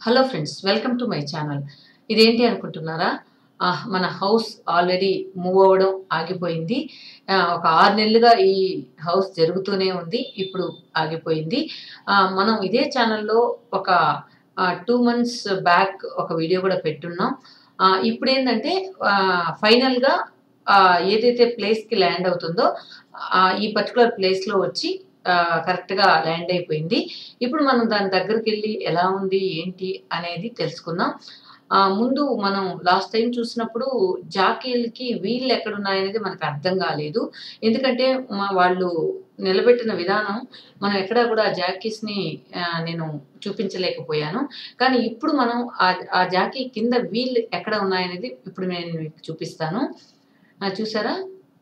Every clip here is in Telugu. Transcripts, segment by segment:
Hello friends welcome to my channel ఇదేంటి అనుకుంటున్నారా ఆ, మన హౌస్ ఆల్రెడీ మూవ్ అవ్వడం ఆగిపోయింది ఆ, ఒక ఆరు నెలలుగా ఈ హౌస్ జరుగుతూనే ఉంది ఇప్పుడు ఆగిపోయింది ఆ, మనం ఇదే ఛానల్లో ఒక టూ మంత్స్ బ్యాక్ ఒక వీడియో కూడా పెట్టున్నాం ఆ, ఇప్పుడు ఏంటంటే ఫైనల్గా ఏదైతే ప్లేస్కి ల్యాండ్ అవుతుందో ఆ, ఈ పర్టికులర్ ప్లేస్లో వచ్చి కరెక్ట్గా ల్యాండ్ అయిపోయింది ఇప్పుడు మనం దాని దగ్గరికి వెళ్ళి ఎలా ఉంది ఏంటి అనేది తెలుసుకుందాం ఆ, ముందు మనం లాస్ట్ టైం చూసినప్పుడు జాకీలకి వీళ్ళు ఎక్కడ ఉన్నాయనేది మనకు అర్థం కాలేదు ఎందుకంటే మా వాళ్ళు నిలబెట్టిన విధానం మనం ఎక్కడా కూడా ఆ జాకీస్ని ఆ, నేను చూపించలేకపోయాను కానీ ఇప్పుడు మనం ఆ ఆ జాకీ కింద వీళ్ళు ఎక్కడ ఉన్నాయనేది ఇప్పుడు నేను మీకు చూపిస్తాను ఆ, చూసారా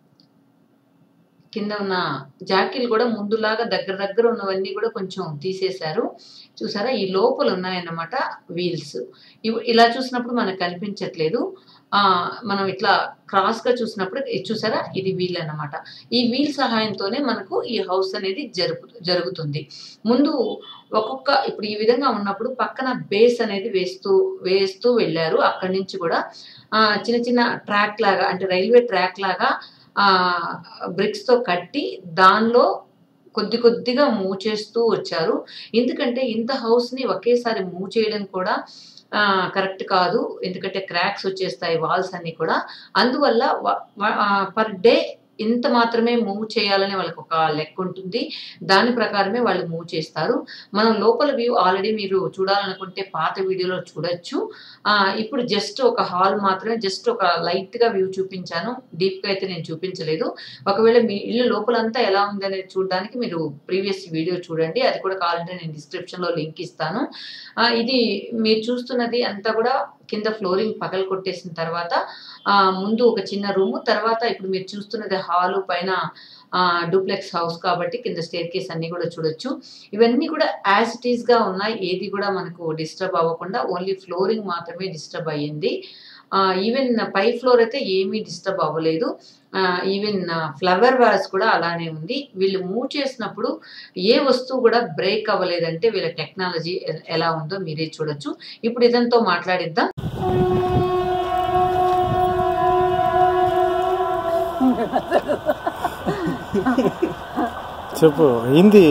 కింద ఉన్న జాకీలు కూడా ముందులాగా దగ్గర దగ్గర ఉన్నవన్నీ కూడా కొంచెం తీసేశారు చూసారా ఈ లోపల ఉన్నాయన్నమాట వీల్స్ ఇవ్- ఇలా చూసినప్పుడు మనకు కనిపించట్లేదు ఆ మనం ఇట్లా క్రాస్ గా చూసినప్పుడు ఇది చూసారా ఇది వీల్ అన్నమాట ఈ వీల్ సహాయంతోనే మనకు ఈ హౌస్ అనేది జరుపు జరుగుతుంది ముందు ఒక్కొక్క ఇప్పుడు ఈ విధంగా ఉన్నప్పుడు పక్కన బేస్ అనేది వేస్తూ వేస్తూ వెళ్ళారు అక్కడి నుంచి కూడా ఆ, చిన్న చిన్న ట్రాక్ లాగా అంటే రైల్వే ట్రాక్ లాగా ఆ బ్రిక్స్ తో కట్టి దానిలో కొద్ది కొద్దిగా మూవ్ చేస్తూ వచ్చారు ఎందుకంటే ఇంత హౌస్ ని ఒకేసారి మూవ్ చేయడం కూడా కరెక్ట్ కాదు ఎందుకంటే క్రాక్స్ వచ్చేస్తాయి వాల్స్ అన్ని కూడా అందువల్ల పర్ డే ఇంత మాత్రమే మూవ్ చేయాలని వాళ్ళకి ఒక లెక్క ఉంటుంది దాని ప్రకారమే వాళ్ళు మూవ్ చేస్తారు మనం లోపల వ్యూ ఆల్రెడీ మీరు చూడాలనుకుంటే పాత వీడియోలో చూడొచ్చు ఆ, ఇప్పుడు జస్ట్ ఒక హాల్ మాత్రమే జస్ట్ ఒక లైట్ గా వ్యూ చూపించాను డీప్ గా అయితే నేను చూపించలేదు ఒకవేళ మీ ఇల్లు లోపలంతా ఎలా ఉంది అనేది చూడడానికి మీరు ప్రీవియస్ వీడియో చూడండి అది కూడా కావాలంటే నేను డిస్క్రిప్షన్ లో లింక్ ఇస్తాను ఆ, ఇది మీరు చూస్తున్నది అంతా కూడా కింద ఫ్లోరింగ్ పగలు కొట్టేసిన తర్వాత ఆ, ముందు ఒక చిన్న రూము తర్వాత ఇప్పుడు మీరు చూస్తున్నది హాలు పైన డూప్లెక్స్ హౌస్ కాబట్టి కింద స్టేర్ కేస్ అన్ని కూడా చూడొచ్చు ఇవన్నీ కూడా యాజ్ ఇట్ ఈస్ గా ఉన్నాయి ఏది కూడా మనకు డిస్టర్బ్ అవ్వకుండా ఓన్లీ ఫ్లోరింగ్ మాత్రమే డిస్టర్బ్ అయ్యింది ఈవెన్ పై ఫ్లోర్ అయితే ఏమీ డిస్టర్బ్ అవ్వలేదు ఈవెన్ ఫ్లవర్ వాస్ కూడా అలానే ఉంది వీళ్ళు మూవ్ చేసినప్పుడు ఏ వస్తువు కూడా బ్రేక్ అవ్వలేదంటే వీళ్ళ టెక్నాలజీ ఎలా ఉందో మీరే చూడొచ్చు ఇప్పుడు ఇదంతో మాట్లాడిద్దాం చెప్పు హిందీ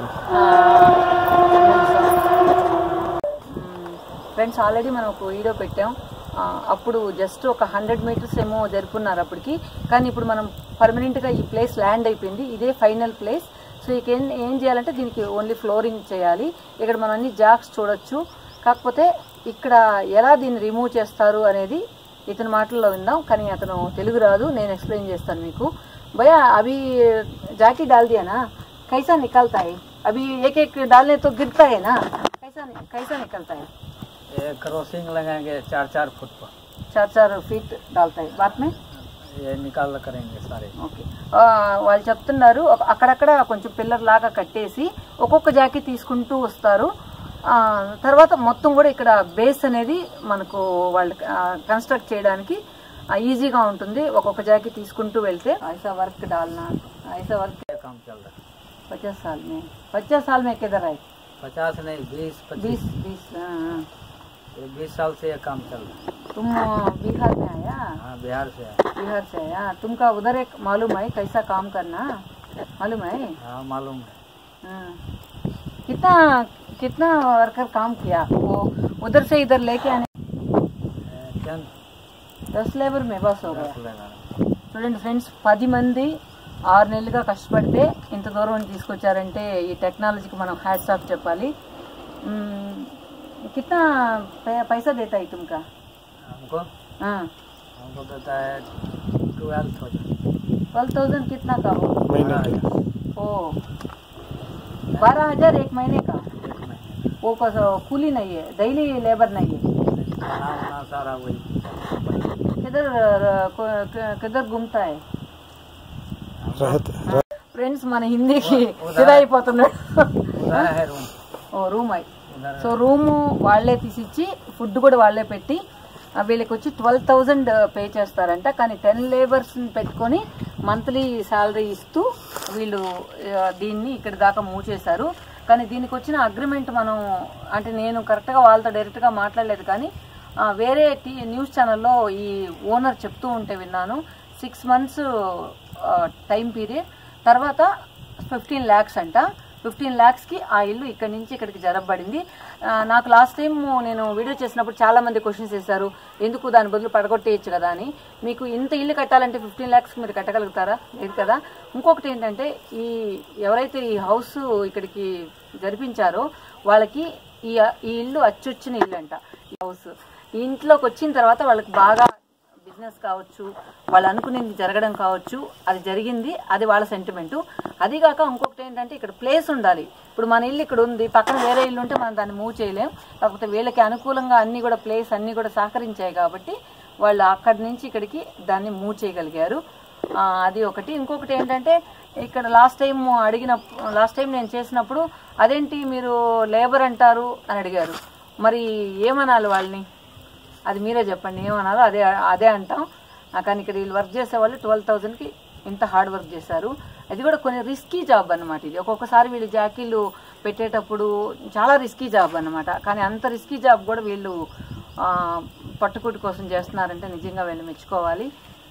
ఫ్రెండ్స్ ఆల్రెడీ మనం ఒక వీడియో పెట్టాం ఆ, అప్పుడు జస్ట్ ఒక హండ్రెడ్ మీటర్స్ ఏమో జరుపుకున్నారు అప్పటికి కానీ ఇప్పుడు మనం పర్మనెంట్గా ఈ ప్లేస్ ల్యాండ్ అయిపోయింది ఇదే ఫైనల్ ప్లేస్ సో ఇక ఏం ఏం చేయాలంటే దీనికి ఓన్లీ ఫ్లోరింగ్ చేయాలి ఇక్కడ మనం అన్ని జాక్స్ చూడొచ్చు కాకపోతే ఇక్కడ ఎలా దీన్ని రిమూవ్ చేస్తారు అనేది ఇతని మాటల్లో విందాం కానీ అతను తెలుగు రాదు నేను ఎక్స్ప్లెయిన్ చేస్తాను మీకు భయ అవి జాకీ डाल दिया ना कैसा निकलता है अभी एक एक डालने तो गिरता है ना कैसा कैसा निकलता है ये क्रॉसिंग लगाएंगे चार चार फुट पर चार चार फीट डालता है बाद में ये निकाल करेंगे सारे ఓకే ఆ, వాళ్ళు చెప్తున్నారు ఒక- అక్కడక్కడ కొంచెం పిల్లర్ లాగా కట్టేసి ఒక్కొక్క జాకీ తీసుకుంటూ వస్తారు ఆ, తర్వాత మొత్తం కూడా ఇక్కడ బేస్ అనేది మనకు వాళ్ళు కన్స్ట్రక్ట్ చేయడానికి ఆ, ఈజీగా ఉంటుంది ఒక్కొక్క జాకీ తీసుకుంటూ వెళ్తే ఐసా వర్క్ డాల్నా ఐసా వర్క్ ये काम चल रहा है पचास साल में पचास साल में किधर है पचास नहीं बीस बीस पच्चीस बीस हाँ, हाँ। ये बीस साल से ये काम चल रहा है तुम बिहार में आया हाँ बिहार से है बिहार से आया तुमका उधर एक मालूम है कैसा काम करना मालूम है हाँ मालूम है हाँ। कितना कितना वर्कर काम किया वो उधर से इधर लेके आने ये चंद दस लेबर में बस हो गया दस लगा చూడండి ఫ్రెండ్స్ పది మంది ఆరు నెలలుగా కష్టపడితే ఇంత దూరం తీసుకొచ్చారంటే ఈ టెక్నాలజీకి మనం హ్యాట్స్ ఆఫ్ చెప్పాలి మ్మ్, కిतना పై- పైసా దేతా है तुमका हमको हाँ हमको देता है ट्वेल्व थाउजेंड ट्वेल्व थाउजेंड कितना का हो महीने के ओ बारह हजार एक महीने का एक महीने वो बस कूली नहीं है डेली लेबर नहीं है खाना वाना सारा वही किधर अ, को- किधर घूमता है रहते ఫ్రెండ్స్ మన హిందీకి ఫిదా అయిపోతున్నాడు उधर है रूम ఓ రూమ్ అయి उधर సో రూము వాళ్ళే తీసిచ్చి ఫుడ్ కూడా వాళ్ళే పెట్టి ఆ, వీళ్ళకి వచ్చి ట్వెల్వ్ థౌజండ్ పే చేస్తారంట కానీ టెన్ లేబర్స్ పెట్టుకొని మంత్లీ శాలరీ ఇస్తూ వీళ్ళు ఆ, దీన్ని ఇక్కడ దాకా మూవ్ చేశారు కానీ దీనికి వచ్చిన అగ్రిమెంట్ మనం అంటే నేను కరెక్ట్గా వాళ్ళతో డైరెక్ట్గా మాట్లాడలేదు కానీ ఆ, వేరే టీ న్యూస్ ఛానల్లో ఈ ఓనర్ చెప్తూ ఉంటే విన్నాను సిక్స్ మంత్స్ టైం పీరియడ్ తర్వాత ఫిఫ్టీన్ ల్యాక్స్ అంట ఫిఫ్టీన్ ల్యాక్స్కి ఆ ఇల్లు ఇక్కడి నుంచి ఇక్కడికి జరగబడింది ఆ, నాకు లాస్ట్ టైం నేను వీడియో చేసినప్పుడు చాలా మంది క్వశ్చన్స్ చేశారు ఎందుకు దాని బదులు పడగొట్టేయచ్చు కదా అని మీకు ఇంత ఇల్లు కట్టాలంటే ఫిఫ్టీన్ ల్యాక్స్ మీరు కట్టగలుగుతారా లేదు కదా ఇంకొకటి ఏంటంటే ఈ ఎవరైతే ఈ హౌస్ ఇక్కడికి జరిపించారో వాళ్ళకి ఈ ఈ ఇల్లు అచ్చొచ్చిన ఇల్లు అంట ఈ హౌస్ ఈ ఇంట్లోకి వచ్చిన తర్వాత వాళ్ళకి బాగా బిజినెస్ కావచ్చు వాళ్ళు అనుకునేది జరగడం కావచ్చు అది జరిగింది అది వాళ్ళ సెంటిమెంటు అదిగాక ఇంకొకటి ఏంటంటే ఇక్కడ ప్లేస్ ఉండాలి ఇప్పుడు మన ఇల్లు ఇక్కడ ఉంది పక్కన వేరే ఇల్లు ఉంటే మనం దాన్ని మూవ్ చేయలేం కాకపోతే వీళ్ళకి అనుకూలంగా అన్ని కూడా ప్లేస్ అన్ని కూడా సహకరించాయి కాబట్టి వాళ్ళు అక్కడి నుంచి ఇక్కడికి దాన్ని మూవ్ చేయగలిగారు ఆ, అది ఒకటి ఇంకొకటి ఏంటంటే ఇక్కడ లాస్ట్ టైం అడిగిన లాస్ట్ టైం నేను చేసినప్పుడు అదేంటి మీరు లేబర్ అంటారు అని అడిగారు మరి ఏమనాలి వాళ్ళని అది మీరే చెప్పండి ఏమన్నారో అదే అదే అంటాం ఆ, కానీ ఇక్కడ వీళ్ళు వర్క్ చేసే వాళ్ళు ట్వెల్వ్ థౌజండ్కి ఇంత హార్డ్ వర్క్ చేశారు అది కూడా కొన్ని రిస్కీ జాబ్ అన్నమాట ఇది ఒక్కొక్కసారి వీళ్ళు జాకీలు పెట్టేటప్పుడు చాలా రిస్కీ జాబ్ అన్నమాట కానీ అంత రిస్కీ జాబ్ కూడా వీళ్ళు ఆ, పట్టుకుటి కోసం చేస్తున్నారంటే నిజంగా వీళ్ళు మెచ్చుకోవాలి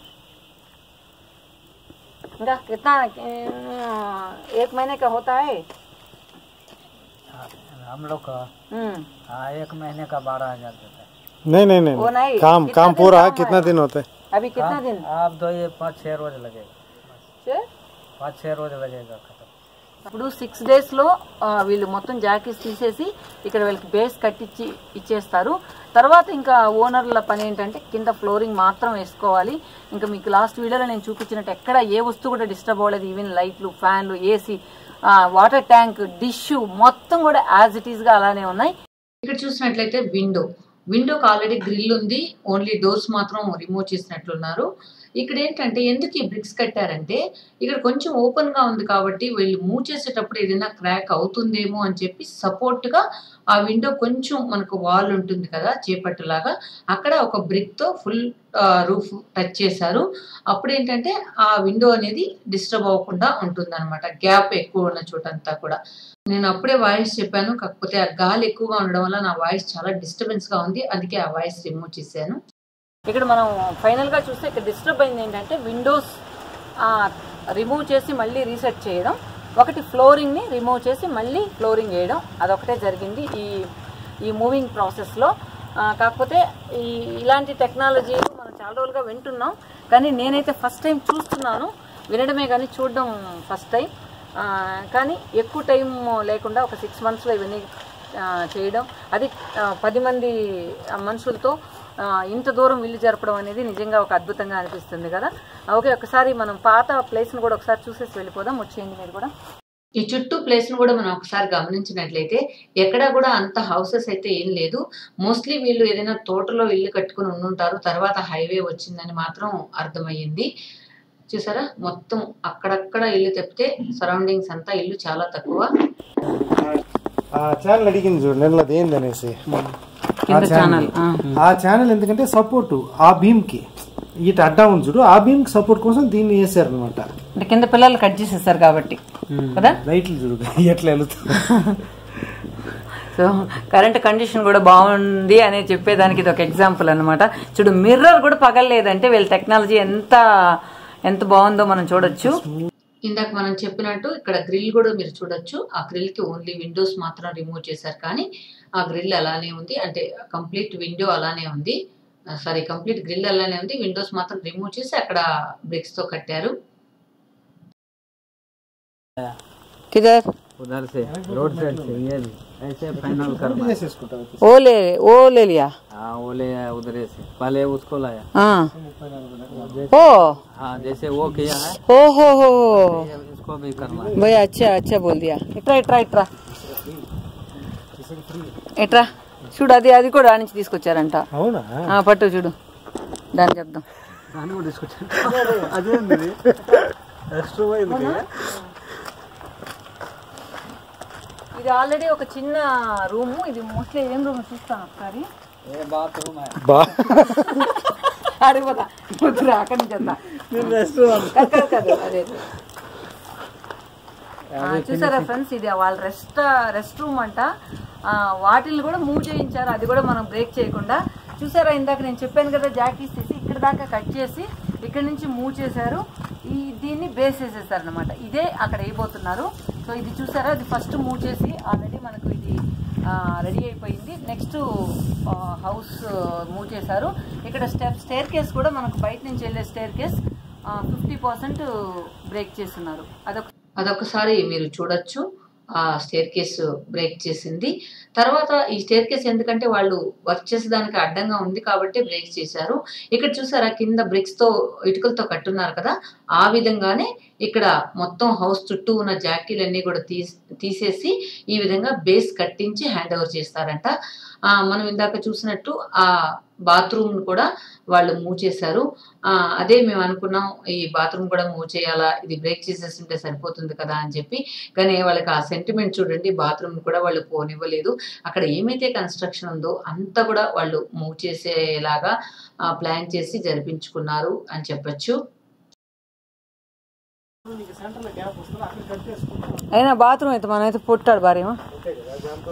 ఇంకా कितना एक महीने का होता है हम लोग का हम्म हाँ एक महीने का बारह हजार देता है नहीं नहीं नहीं वो नहीं, काम कितना काम दिन पूरा काम कितना है? दिन होता है अभी कितना दिन आप दो ये पाँच छः रोज लगेगा छः? पाँच छः रोज लगेगा खत्म ఇప్పుడు సిక్స్ డేస్ లో ఆ, వీళ్ళు మొత్తం జాకెట్స్ తీసేసి ఇక్కడ వీళ్ళకి బేస్ కట్టించి ఇచ్చేస్తారు తర్వాత ఇంకా ఓనర్ల పని ఏంటంటే కింద ఫ్లోరింగ్ మాత్రం వేసుకోవాలి ఇంకా మీకు లాస్ట్ వీడియోలో నేను చూపించినట్టు ఎక్కడ ఏ వస్తువు కూడా డిస్టర్బ్ అవ్వలేదు ఈవెన్ లైట్లు ఫ్యాన్లు ఏసీ వాటర్ ట్యాంక్ డిష్ మొత్తం కూడా యాజ్ ఇట్ ఈస్ గా అలానే ఉన్నాయి ఇక్కడ చూసినట్లయితే విండో విండోకి ఆల్రెడీ గ్రిల్ ఉంది ఓన్లీ డోర్స్ మాత్రం రిమూవ్ చేసినట్లున్నారు ఇక్కడ ఏంటంటే ఎందుకు ఈ బ్రిక్స్ కట్టారంటే ఇక్కడ కొంచెం ఓపెన్ గా ఉంది కాబట్టి వీళ్ళు మూవ్ చేసేటప్పుడు ఏదైనా క్రాక్ అవుతుందేమో అని చెప్పి సపోర్ట్ గా ఆ విండో కొంచెం మనకు వాల్ ఉంటుంది కదా చేపట్టులాగా అక్కడ ఒక బ్రిక్ తో ఫుల్ రూఫ్ టచ్ చేశారు అప్పుడు ఏంటంటే ఆ విండో అనేది డిస్టర్బ్ అవ్వకుండా ఉంటుంది అనమాట గ్యాప్ ఎక్కువ ఉన్న చోటంతా కూడా నేను అప్పుడే వాయిస్ చెప్పాను కాకపోతే ఆ గాలి ఎక్కువగా ఉండడం వల్ల నా వాయిస్ చాలా డిస్టర్బెన్స్ గా ఉంది అందుకే ఆ వాయిస్ రిమూవ్ చేశాను ఇక్కడ మనం ఫైనల్ గా చూస్తే ఇక్కడ డిస్టర్బ్ అయింది ఏంటంటే విండోస్ రిమూవ్ చేసి మళ్ళీ రీసెట్ చేయడం ఒకటి ఫ్లోరింగ్ ని రిమూవ్ చేసి మళ్ళీ ఫ్లోరింగ్ వేయడం అదొకటే జరిగింది ఈ ఈ మూవింగ్ ప్రాసెస్ లో ఆ, కాకపోతే ఈ ఇలాంటి టెక్నాలజీలు మనం చాలా రోజులుగా వింటున్నాం కానీ నేనైతే ఫస్ట్ టైం చూస్తున్నాను వినడమే కానీ చూడడం ఫస్ట్ టైం కానీ ఎక్కువ టైం లేకుండా ఒక సిక్స్ మంత్స్లో ఇవన్నీ ఆ, చేయడం అది ఆ, పది మంది ఆ, మనుషులతో ఆ, ఇంత దూరం ఇల్లు జరపడం అనేది నిజంగా ఒక అద్భుతంగా అనిపిస్తుంది కదా ఓకే ఒకసారి మనం పాత ప్లేస్ని కూడా ఒకసారి చూసేసి వెళ్ళిపోదాం వచ్చేయండి మీరు కూడా ఈ చుట్టూ ప్లేస్ ను కూడా మనం ఒకసారి గమనించినట్లయితే ఎక్కడా కూడా అంత హౌసెస్ అయితే ఏం లేదు మోస్ట్లీ వీళ్ళు ఏదైనా తోటలో ఇల్లు కట్టుకుని ఉండుంటారు తర్వాత హైవే వచ్చిందని మాత్రం అర్థమయ్యింది చూసారా మొత్తం అక్కడక్కడ ఇల్లు తప్పితే సరౌండింగ్స్ అంతా ఇల్లు చాలా తక్కువ ఆ ఛానల్ అడిగింది చూడు నెలది ఏందనేసి కింద ఛానల్ ఆ ఛానల్ ఎందుకంటే సపోర్ట్ ఆ భీమ్ కి ఇటు అడ్డా ఉంది చూడు ఆ భీమ్ కి సపోర్ట్ కోసం దీన్ని వేసారు అనమాట అంటే కింద పిల్లలు కట్ చేసేసారు కాబట్టి కదా లైట్లు చూడు ఎట్లా వెళ్తుంది సో కరెంట్ కండిషన్ కూడా బాగుంది అని చెప్పేదానికి ఇది ఒక ఎగ్జాంపుల్ అన్నమాట చూడు మిర్రర్ కూడా పగలలేదంటే వీళ్ళ టెక్నాలజీ ఎంత ఎంత బాగుందో మనం చూడొచ్చు ఇందాక మనం చెప్పినట్టు ఇక్కడ గ్రిల్ కూడా మీరు చూడొచ్చు ఆ గ్రిల్ కి ఓన్లీ విండోస్ మాత్రం రిమూవ్ చేశారు కానీ ఆ గ్రిల్ అలానే ఉంది అంటే కంప్లీట్ విండో అలానే ఉంది సారీ కంప్లీట్ గ్రిల్ అలానే ఉంది విండోస్ మాత్రం రిమూవ్ చేసి అక్కడ బ్రిక్స్ తో కట్టారు కిదర్ उधर से रोड साइड से ये भी ऐसे फाइनल करना చేసేసుకుంటాం ఓ లే ఓ లే లియా हाँ वो ले आया उधर से पहले उसको लाया ఓ हाँ जैसे वो किया है हो हो हो इसको भी करना है భయ అచ్చా అచ్చా బోల్ దియా ఇట్రా ఇట్రా ఇట్రా ఇట్రా చూడు అది అది కూడా ఆడ నుంచి తీసుకొచ్చారంట అవునా ఆ, పట్టు చూడు దాన్ని చెప్దాం ఇది ఆల్రెడీ ఒక చిన్న రూము ఇది మోస్ట్లీ ఏం రూమ్ చూస్తాను ఒకసారి ये बाथरूम है బా అడిగిపోతా వద్దురా, అక్కడి నుంచి వద్దా. కాదు, కాదు, కాదు, అదే అదే. ఆ, చూసారా ఫ్రెండ్స్ ఇది వాళ్ళ రెస్ట్ రెస్ట్ రూమ్ అంట ఆ, వాటిని కూడా మూవ్ చేయించారు అది కూడా మనం బ్రేక్ చేయకుండా చూసారా ఇందాక నేను చెప్పాను కదా జాకీస్ తీసి ఇక్కడ దాకా కట్ చేసి ఇక్కడ నుంచి మూవ్ చేశారు ఈ దీన్ని బేస్ వేసేసారు అనమాట ఇదే అక్కడ వేయబోతున్నారు సో ఇది చూసారా ఇది ఫస్ట్ మూవ్ చేసి ఆల్రెడీ మనకు ఇది రెడీ అయిపోయింది నెక్స్ట్ హౌస్ మూవ్ చేశారు ఇక్కడ స్టెప్ స్టేర్ కేస్ కూడా మనకు బయట నుంచి వెళ్ళే staircase fifty percent break చేస్తున్నారు అదొక అదొకసారి మీరు చూడొచ్చు ఆ స్టేర్ కేసు బ్రేక్ చేసింది తర్వాత ఈ స్టేర్ కేస్ ఎందుకంటే వాళ్ళు వర్క్ చేసేదానికి అడ్డంగా ఉంది కాబట్టి బ్రేక్ చేశారు ఇక్కడ చూసారా కింద బ్రిక్స్ తో ఇటుకలతో కట్టున్నారు కదా ఆ విధంగానే ఇక్కడ మొత్తం హౌస్ చుట్టూ ఉన్న జాకీలన్నీ కూడా తీసి తీసేసి ఈ విధంగా బేస్ కట్టించి హ్యాండ్ ఓవర్ చేస్తారంట ఆ, మనం ఇందాక చూసినట్టు ఆ బాత్రూమ్ కూడా వాళ్ళు మూవ్ చేశారు ఆ, అదే మేము అనుకున్నాం ఈ బాత్రూమ్ కూడా మూవ్ చేయాలా ఇది బ్రేక్ చేసేస్తుంటే సరిపోతుంది కదా అని చెప్పి కానీ వాళ్ళకి ఆ సెంటిమెంట్ చూడండి బాత్రూమ్ కూడా వాళ్ళు పోనివ్వలేదు అక్కడ ఏమైతే కన్స్ట్రక్షన్ ఉందో అంతా కూడా వాళ్ళు మూవ్ చేసేలాగా ప్లాన్ చేసి జరిపించుకున్నారు అని చెప్పొచ్చు నీకు సెంటర్లో గ్యాప్ వస్తుంది అక్కడ కట్ చేసుకుంటాం అయినా బాత్రూమ్ అయితే మనం అయితే పుట్టాడు భార్యమా అంతే కదా దాంతో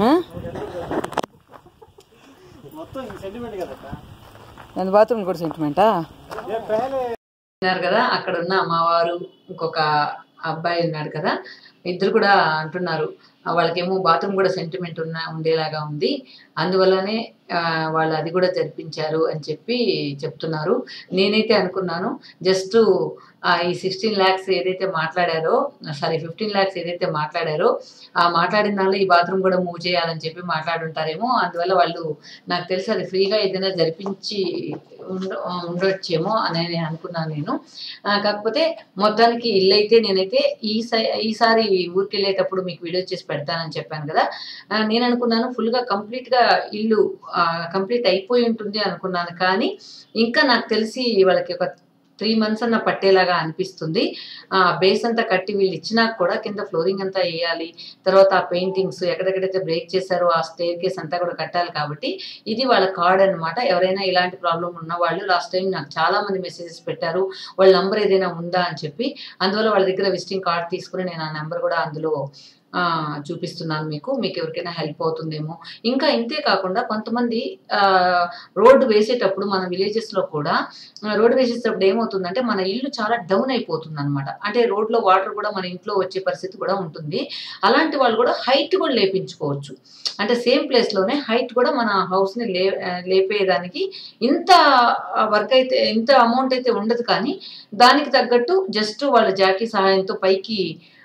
మొత్తం ఈ సెంటిమెంట్ కదక్క నేను బాత్రూమ్ కూడా సెంటిమెంటా ఏ పేలే ఉన్నారు కదా అక్కడ ఉన్న అమ్మవారు ఇంకొక అబ్బాయి ఉన్నాడు కదా ఇద్దరు కూడా అంటున్నారు ఆ, వాళ్ళకేమో బాత్రూమ్ కూడా సెంటిమెంట్ ఉన్న ఉండేలాగా ఉంది అందువల్లనే ఆ, వాళ్ళు అది కూడా జరిపించారు అని చెప్పి చెప్తున్నారు నేనైతే అనుకున్నాను జస్ట్ ఈ సిక్స్టీన్ ల్యాక్స్ ఏదైతే మాట్లాడారో సారీ ఫిఫ్టీన్ ల్యాక్స్ ఏదైతే మాట్లాడారో ఆ మాట్లాడిన దానిలో ఈ బాత్రూమ్ కూడా మూవ్ చేయాలని చెప్పి మాట్లాడుంటారేమో అందువల్ల వాళ్ళు నాకు తెలిసి అది ఫ్రీగా ఏదైనా జరిపించి ఉండ ఉండొచ్చేమో అని నేను అనుకున్నాను నేను ఆ, కాకపోతే మొత్తానికి ఇల్లు అయితే నేనైతే ఈ సై- ఈసారి ఊరికి వెళ్ళేటప్పుడు మీకు వీడియో చేసి పెడతానని చెప్పాను కదా ఆ, నేను అనుకున్నాను ఫుల్గా కంప్లీట్గా ఇల్లు కంప్లీట్ అయిపోయి ఉంటుంది అనుకున్నాను కానీ ఇంకా నాకు తెలిసి వాళ్ళకి ఒక త్రీ మంత్స్ అన్న పట్టేలాగా అనిపిస్తుంది ఆ బేస్ అంతా కట్టి వీళ్ళు ఇచ్చినాక కూడా కింద ఫ్లోరింగ్ అంతా వేయాలి తర్వాత ఆ పెయింటింగ్స్ ఎక్కడెక్కడైతే బ్రేక్ చేశారో ఆ స్టేర్ కేస్ అంతా కూడా కట్టాలి కాబట్టి ఇది వాళ్ళ కార్డ్ అన్నమాట ఎవరైనా ఇలాంటి ప్రాబ్లం ఉన్న వాళ్ళు లాస్ట్ టైం నాకు చాలా మంది మెసేజెస్ పెట్టారు వాళ్ళ నంబర్ ఏదైనా ఉందా అని చెప్పి అందువల్ల వాళ్ళ దగ్గర విజిటింగ్ కార్డ్ తీసుకుని నేను ఆ నెంబర్ కూడా అందులో ఆ, చూపిస్తున్నాను మీకు మీకు ఎవరికైనా హెల్ప్ అవుతుందేమో ఇంకా ఇంతే కాకుండా కొంతమంది ఆ, రోడ్డు వేసేటప్పుడు మన villages లో కూడా ఆ, రోడ్డు వేసేటప్పుడు ఏమవుతుందంటే మన ఇల్లు చాలా డౌన్ అయిపోతుంది అనమాట అంటే రోడ్లో వాటర్ కూడా మన ఇంట్లో వచ్చే పరిస్థితి కూడా ఉంటుంది అలాంటి వాళ్ళు కూడా హైట్ కూడా లేపించుకోవచ్చు అంటే సేమ్ ప్లేస్లోనే హైట్ కూడా మన హౌస్ని లే ఆ, లేపేదానికి ఇంత వర్క్ అయితే ఇంత అమౌంట్ అయితే ఉండదు కానీ దానికి తగ్గట్టు జస్ట్ వాళ్ళ జాకీ సహాయంతో పైకి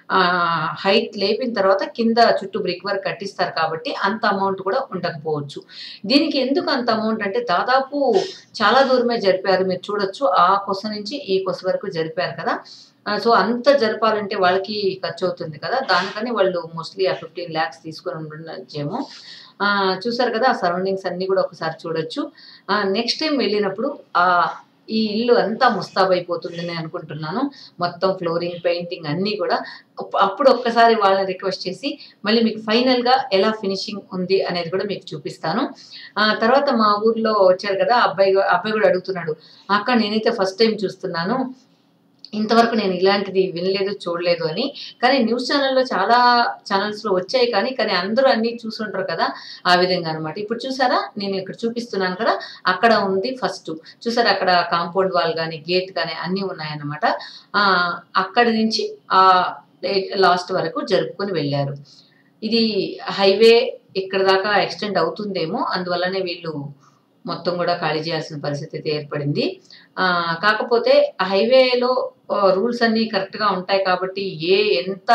హైట్ లేపిన తర్వాత కింద చుట్టూ బ్రిక్ వర్క్ కట్టిస్తారు కాబట్టి అంత అమౌంట్ కూడా ఉండకపోవచ్చు దీనికి ఎందుకు అంత అమౌంట్ అంటే దాదాపు చాలా దూరమే జరిపారు మీరు చూడొచ్చు ఆ కొస నుంచి ఈ కొస వరకు జరిపారు కదా సో అంత జరపాలంటే వాళ్ళకి ఖర్చు అవుతుంది కదా దానికని వాళ్ళు మోస్ట్లీ ఆ ఫిఫ్టీన్ ల్యాక్స్ తీసుకొని ఉండొచ్చేమో ఆ, చూసారు కదా ఆ సరౌండింగ్స్ అన్ని కూడా ఒకసారి చూడొచ్చు నెక్స్ట్ టైం వెళ్ళినప్పుడు ఆ ఈ ఇల్లు అంతా ముస్తాబైపోతుందని అనుకుంటున్నాను మొత్తం ఫ్లోరింగ్ పెయింటింగ్ అన్నీ కూడా అప్- అప్పుడు ఒక్కసారి వాళ్ళని రిక్వెస్ట్ చేసి మళ్ళీ మీకు ఫైనల్గా ఎలా ఫినిషింగ్ ఉంది అనేది కూడా మీకు చూపిస్తాను ఆ తర్వాత మా ఊర్లో వచ్చారు కదా ఆ అబ్బాయి గు- అబ్బాయి కూడా అడుగుతున్నాడు అక్క నేనైతే ఫస్ట్ టైం చూస్తున్నాను ఇంతవరకు నేను ఇలాంటిది వినలేదు చూడలేదు అని కానీ న్యూస్ ఛానల్లో చాలా ఛానల్స్లో వచ్చాయి కానీ కానీ అందరూ అన్నీ చూసుంటారు కదా ఆ విధంగా అనమాట ఇప్పుడు చూసారా నేను ఇక్కడ చూపిస్తున్నాను కదా అక్కడ ఉంది ఫస్ట్ చూసారా అక్కడ కాంపౌండ్ వాల్ కానీ గేట్ కానీ అన్నీ ఉన్నాయన్నమాట ఆ, అక్కడి నుంచి ఆ లాస్ట్ వరకు జరుపుకొని వెళ్ళారు ఇది హైవే ఇక్కడ దాకా ఎక్స్టెండ్ అవుతుందేమో అందువల్లనే వీళ్ళు మొత్తం కూడా ఖాళీ చేయాల్సిన పరిస్థితి అయితే ఏర్పడింది ఆ, కాకపోతే హైవేలో రూల్స్ అన్నీ కరెక్ట్గా ఉంటాయి కాబట్టి ఏ ఎంత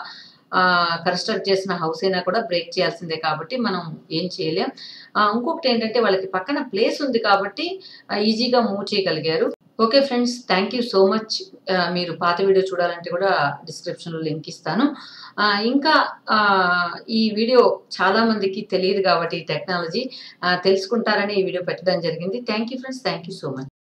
కన్స్ట్రక్ట్ చేసిన హౌస్ అయినా కూడా బ్రేక్ చేయాల్సిందే కాబట్టి మనం ఏం చేయలేం ఆ, ఇంకొకటి ఏంటంటే వాళ్ళకి పక్కన ప్లేస్ ఉంది కాబట్టి ఈజీగా మూవ్ చేయగలిగారు okay friends thank you so much మీరు పాత వీడియో చూడాలంటే కూడా డిస్క్రిప్షన్లో లింక్ ఇస్తాను ఆ, ఇంకా ఆ, ఈ వీడియో చాలా మందికి తెలియదు కాబట్టి ఈ టెక్నాలజీ తెలుసుకుంటారని ఈ వీడియో పెట్టడం జరిగింది thank you friends thank you so much